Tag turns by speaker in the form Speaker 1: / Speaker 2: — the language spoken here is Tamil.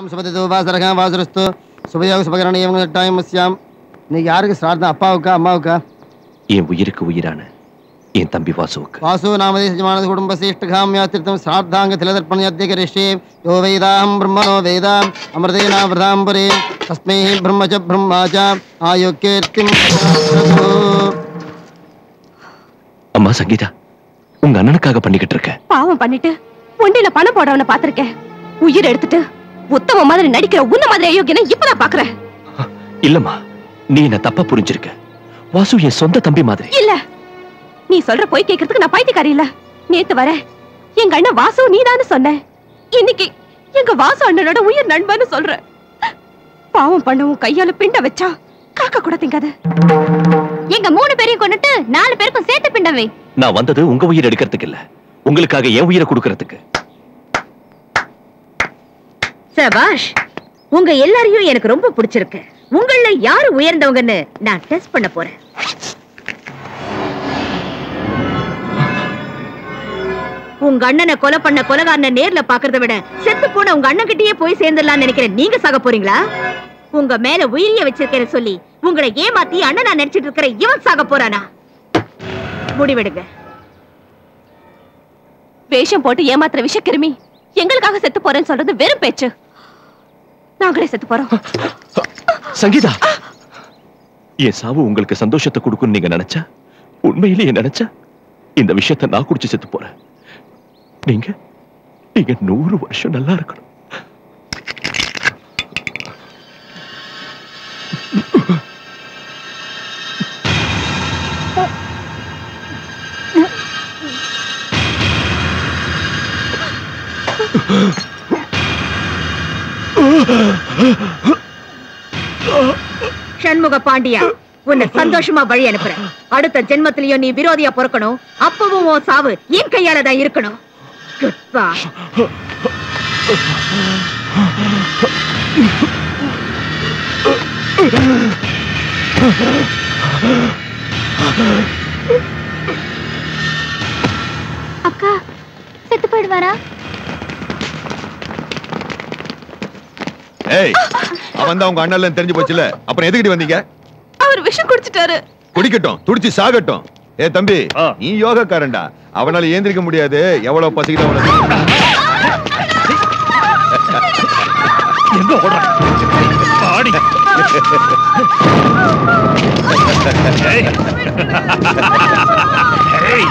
Speaker 1: சுபதிதோ வாசரகா வாசரஸ்து சுபயோக சுபகரணீயம் டைம் மஸ்யாம் இன்னைக்கு யாருக்கு ஸ்ரார்த்தம் அப்பாவுக்கா அம்மாவுக்கா
Speaker 2: என் உயிருக்கு உயிரான என் தம்பி வாசுவுக்கு
Speaker 1: வாசு நாமதே சஜமானது குடும்பசேஷ்டகாமியாத்திருத்தம் ஸ்ரார்த்தாங்க திலதர்ப்பணியத்தியகரிஷ்யே யோ வேதாம் பிரம்மணோ வேதாம் அமிர்தேனா விரதாம் பரே தஸ்மை பிரம்ம ச பிரம்மா ச ஆயோக்கியர்த்திம்
Speaker 2: அம்மா சங்கீதா உங்க அண்ணனுக்காக பண்ணிக்கிட்டு இருக்கேன்
Speaker 3: பாவம் பண்ணிட்டு ஒண்டில பணம் போடவன பாத்திருக்கேன் உயிர் எடுத்துட்டு உத்தம மாதிரி நடிக்கிற உன்ன மாதிரி அயோக்கியனை இப்பதான் பாக்குறேன்
Speaker 2: இல்லம்மா நீ என்ன தப்பா புரிஞ்சிருக்க வாசு என் சொந்த தம்பி மாதிரி
Speaker 3: இல்ல நீ சொல்ற போய் கேக்குறதுக்கு நான் பைத்தியக்காரி இல்ல நேத்து வர எங்க அண்ணன் வாசு நீதான்னு சொன்ன இன்னைக்கு எங்க வாசு அண்ணனோட உயிர் நண்பன்னு சொல்ற பாவம் பண்ணவும் கையால பிண்ட வச்சா காக்கா கூட திங்காது எங்க மூணு பேரையும் கொண்டுட்டு நாலு பேருக்கும் சேர்த்து பிண்டவை
Speaker 2: நான் வந்தது உங்க உயிர் எடுக்கிறதுக்கு இல்ல உங்களுக்காக என் உயிரை கொடுக்கறதுக்கு
Speaker 4: சபாஷ் உங்க எல்லாரையும் எனக்கு ரொம்ப பிடிச்சிருக்கு உங்கள யாரு உயர்ந்தவங்கன்னு நான் டெஸ்ட் பண்ண போறேன் உங்க அண்ணனை கொலை பண்ண கொலகாரனை நேர்ல பாக்குறத விட செத்து போன உங்க அண்ணன் கிட்டயே போய் சேர்ந்துடலாம்னு நினைக்கிறேன் நீங்க சாக போறீங்களா உங்க மேல உயிரிய வச்சிருக்கேன்னு சொல்லி உங்களை ஏமாத்தி அண்ணனா நினைச்சிட்டு இருக்கிற இவன் சாக போறானா முடிவெடுங்க
Speaker 3: வேஷம் போட்டு ஏமாத்துற விஷ கிருமி எங்களுக்காக செத்து போறேன்னு சொல்றது வெறும் பேச்சு நாங்களே செத்து போறோம்
Speaker 2: சங்கீதா என் சாவு உங்களுக்கு சந்தோஷத்தை கொடுக்கும்னு நீங்க நினைச்சா உண்மையிலேயே நினைச்சா இந்த விஷயத்தை நான் குடிச்சு செத்து போறேன் நீங்க நீங்க நூறு வருஷம் நல்லா இருக்கணும்
Speaker 4: சண்முக பாண்டியா உன்னை சந்தோஷமா வழி அனுப்புறேன் அடுத்த ஜென்மத்திலயும் நீ விரோதியா பிறக்கணும் அப்பவும் உன் சாவு என் கையால தான் இருக்கணும் Goodbye.
Speaker 3: அக்கா செத்து போயிடுவாரா
Speaker 5: ஏய் அவன் தான் உங்க அண்ணன் தெரிஞ்சு போச்சுல அப்புறம் எதுக்கிட்டு வந்தீங்க
Speaker 3: அவர் விஷம் குடிச்சிட்டாரு
Speaker 5: குடிக்கட்டும் துடிச்சு சாகட்டும் ஏ தம்பி நீ யோகக்காரன்டா அவனால ஏந்திரிக்க முடியாது எவ்வளவு பசிக்கிட்டு அவனை
Speaker 2: எங்க ஓடுறான் ஆடி ஏய். ஏய்.